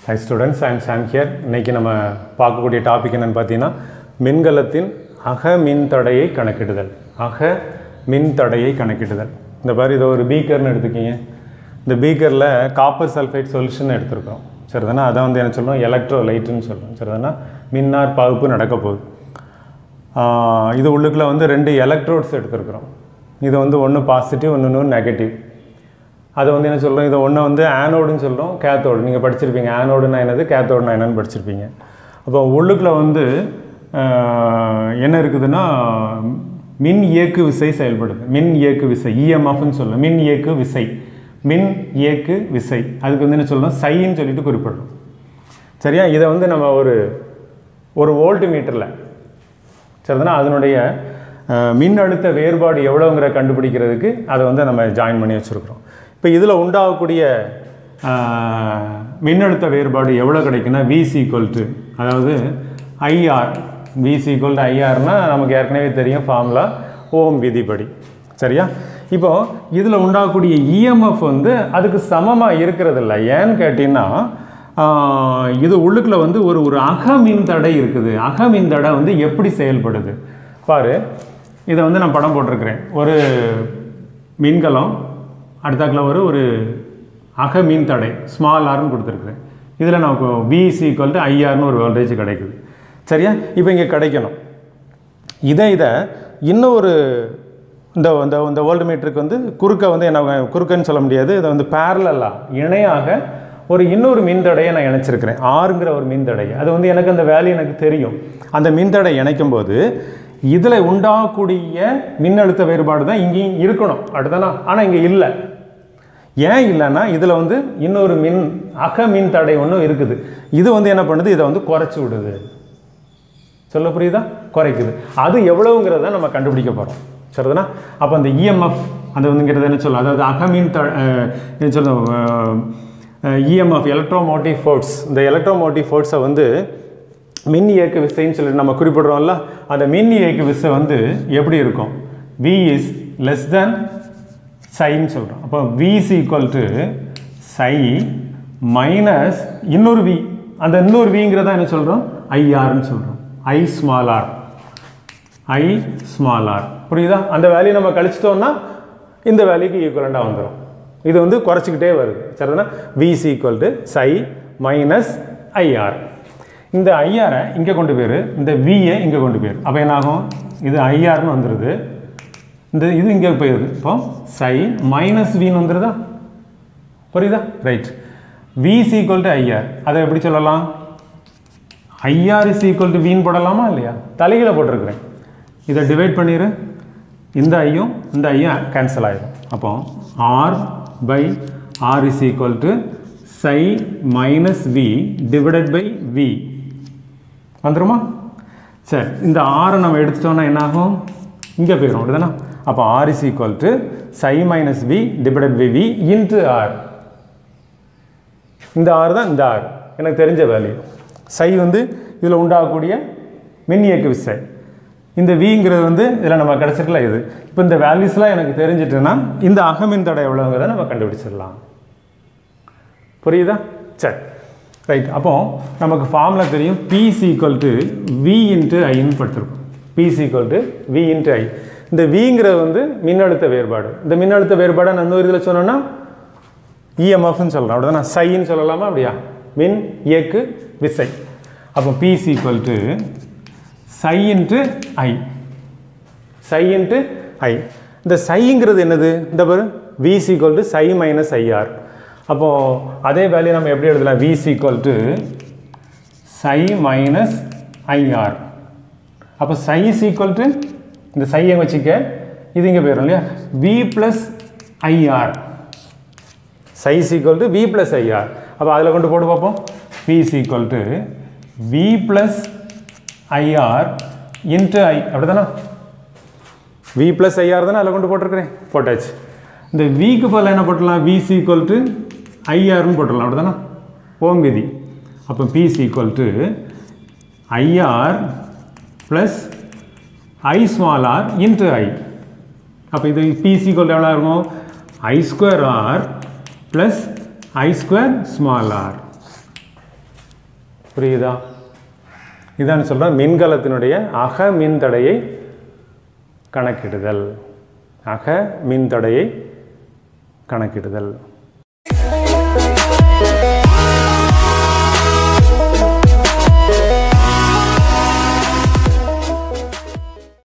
high students I'm Sam here இன்னைக்கு நம்ம பார்க்கக்கூடிய டாபிக் என்னன்னு பார்த்தீங்கன்னா மின்கலத்தின் அக மின் தடையை கணக்கிடுதல் அக மின் தடையை கணக்கிடுதல் இந்த மாதிரி இதை ஒரு பீக்கர்னு எடுத்துக்கிங்க இந்த பீக்கரில் காப்பர் சல்ஃபைட் சொல்யூஷன் எடுத்திருக்கோம் சரிதானே அதை வந்து என்ன சொல்கிறோம் எலக்ட்ரோலைட்டுன்னு சொல்கிறோம் சரிதானே மின்னார் பகுப்பு நடக்க போகுது ஆஹ் இது உள்ளுக்குள்ள வந்து ரெண்டு எலக்ட்ரோட்ஸ் எடுத்திருக்கிறோம் இது வந்து ஒன்று பாசிட்டிவ் ஒன்று நெகட்டிவ் அதை வந்து என்ன சொல்கிறோம் இதை ஒன்று வந்து ஆனோடுன்னு சொல்கிறோம் கேத்தோடு நீங்கள் படிச்சிருப்பீங்க ஆனோடுனா என்னது கேத்தோடுனா என்னன்னு படிச்சிருப்பீங்க அப்போ உள்ளுக்குள்ள வந்து ஆஹ், என்ன இருக்குதுன்னா மின் இயக்கு விசை செயல்படுது மின் இயக்கு விசை இஎம்எஃப்னு சொல்லுவோம் மின் இயக்கு விசை மின் இயக்கு விசை அதுக்கு வந்து என்ன சொல்லணும் சைன்னு சொல்லிட்டு குறிப்பிடணும் சரியா இதை வந்து நம்ம ஒரு ஒரு வோல்ட் மீட்டரில் சரிதானா அதனுடைய அஹ், மின்னழுத்த வேறுபாடு எவ்வளோங்கிற கண்டுபிடிக்கிறதுக்கு அதை வந்து நம்ம ஜாயின் பண்ணி வச்சுருக்குறோம் இப்போ இதில் உண்டாகக்கூடிய அஹ், மின்னழுத்த வேறுபாடு எவ்வளோ கிடைக்குன்னா விசி டு அதாவது ஐஆர் விசி ஈக்குவல் டு ஐஆர்னா நமக்கு ஏற்கனவே தெரியும் ஃபார்முலா ஓம் விதிப்படி சரியா இப்போ இதில் உண்டாகக்கூடிய இஎம்எஃப் வந்து அதுக்கு சமமாக இருக்கிறதில்ல ஏன்னு கேட்டிங்கன்னா ஆஹ், இது உள்ளுக்குள்ள வந்து ஒரு ஒரு அகமின் தடை இருக்குது அகமின் தடை வந்து எப்படி செயல்படுது பாரு இதை வந்து நான் படம் போட்டிருக்கிறேன் ஒரு மின்கலம் அடுத்தாக்கில் ஒரு ஒரு அகமின் தடை ஸ்மால் ஆர்னு கொடுத்துருக்குறேன் இதில் நமக்கு விசி ஈக்குவல் டு ஐஆர்னு ஒரு வோல்டேஜ் கிடைக்குது சரியா இப்போ இங்கே கிடைக்கணும் இதை இதை இன்னும் ஒரு இந்த இந்த இந்த வோல்ட் மீட்டருக்கு வந்து குறுக்க வந்து என்ன குறுக்கன்னு சொல்ல முடியாது இதை வந்து பேரலாக இணையாக ஒரு இன்னொரு மின்தடையை நான் இணைச்சிருக்கிறேன் ஆறுங்கிற ஒரு மின்தடை அது வந்து எனக்கு அந்த வேல்யூ எனக்கு தெரியும் அந்த மின்தடை இணைக்கும் போது இதில் உண்டாகக்கூடிய மின்னழுத்த வேறுபாடு தான் இங்கேயும் இருக்கணும் அடுத்தனா ஆனால் இங்கே இல்லை ஏன் இல்லைன்னா இதில் வந்து இன்னொரு மின் அக மின் தடை ஒன்றும் இருக்குது இது வந்து என்ன பண்ணுது இதை வந்து குறைச்சி விடுது சொல்ல புரியுதா குறைக்குது அது எவ்வளவுங்கிறத நம்ம கண்டுபிடிக்க போகிறோம் சரிதானா அப்போ அந்த இஎம்எஃப் அது வந்துங்கிறது என்ன சொல்லும் அதாவது அகமின் த அஹ், என்ன சொல்லும் இஎம்எஃப் எலக்ட்ரோமோட்டிவ் ஃபோர்ஸ் இந்த எலக்ட்ரோமோட்டிவ் ஃபோர்ஸை வந்து மின் இயக்கு விசைன்னு சொல்லிட்டு நம்ம குறிப்பிடுறோம்ல அந்த மின் இயக்கு விசை வந்து எப்படி இருக்கும் வி இஸ் லெஸ் தென் சைன்னு சொல்கிறோம் அப்போ V is equal to xi minus இன்னொரு வி அந்த இன்னொரு விங்கிறத என்ன சொல்கிறோம் ஐஆர்னு சொல்கிறோம் I small r I small r புரியுதா அந்த வேல்யூ நம்ம கழிச்சிட்டோம்னா இந்த வேல்யூக்கு ஈக்குவலண்டாக வந்துடும் இது வந்து குறைச்சிக்கிட்டே வருது சரிதானா V is equal to xi minus IR இந்த ஐஆரை இங்கே கொண்டு போயிரு இந்த வியை இங்கே கொண்டு போயிரு அப்போ என்ன ஆகும் இது ஐஆர்னு வந்துடுது இந்த இது இங்கே போயிடுது இப்போ சை மைனஸ் வின்னு வந்துடுதா புரியுதா right V equal to IR அதை எப்படி சொல்லலாம் ஐஆர் இஸ் ஈக்குவல் டு வின்னு போடலாமா இல்லையா தலைகீழ போட்டிருக்கிறேன் இதை டிவைட் பண்ணிடு இந்த ஐயும் இந்த ஐயும் கேன்சல் ஆயிடும் அப்போ R by R is equal to xi minus V divided by V வந்துருமா சரி இந்த ஆரை நம்ம எடுத்துட்டோம்னா என்ன ஆகும் இங்கே போயிடும் அப்படிதானே அப்போ R is equal to xi minus V divided by V into R இந்த ஆறு தான் இந்த ஆறு எனக்கு தெரிஞ்ச வேல்யூ சை வந்து இதில் உண்டாகக்கூடிய மின் இயக்கு விசை இந்த விங்கிறது வந்து இதில் நம்ம கிடச்சிருக்கல இது இப்போ இந்த வேல்யூஸ்லாம் எனக்கு தெரிஞ்சிட்டுன்னா இந்த அகமின் தடை எவ்வளோங்கிறத நம்ம கண்டுபிடிச்சிடலாம் புரியுதா சரி ரைட் அப்போ நமக்கு ஃபார்முலா தெரியும் P is equal to V into ஐன்னு படுத்திருக்கோம் P is equal to V into I இந்த விங்கிறது வந்து மின்னழுத்த வேறுபாடு இந்த மின்னழுத்த வேறுபாடை நான் இன்னொரு இதில் சொன்னோன்னா இஎம்எஃப்னு சொல்கிறோம் அப்படிதானே சைன்னு சொல்லலாமா அப்படியா மின் இயக்கு விசை அப்போ P is equal to xi into I xi into I இந்த சைங்கிறது என்னது இந்த பாரு V is equal to xi minus IR அப்போது அதே வேல்யூ நம்ம எப்படி எழுதலாம் V is equal to xi minus IR அப்போ சை இஸ் ஈக்குவல் டு இந்த சையை வச்சுக்க இது இங்கே போயிடும் இல்லையா V plus IR xi is equal to V plus IR அப்போ அதில் கொண்டு போட்டு பார்ப்போம் P is equal to V plus IR into I அப்படி தானே வி ப்ளஸ் ஐஆர் தானே அதில் கொண்டு போட்டிருக்கிறேன் போட்டாச்சு இந்த விக்கு பதில் என்ன போட்டுடலாம் வி சி ஈக்குவல் டு ஐஆர்னு போட்டுடலாம் அப்படி தானே ஓம் விதி அப்போ P is equal to IR plus I small r into I அப்போ இது பிசி ஈக்குவல் எவ்வளோ இருக்கும் I square R plus I square small r புரியுதா இதான் சொல்கிறேன் மின்கலத்தினுடைய அக மின்தடையை கணக்கிடுதல் அக மின்தடையை கணக்கிடுதல்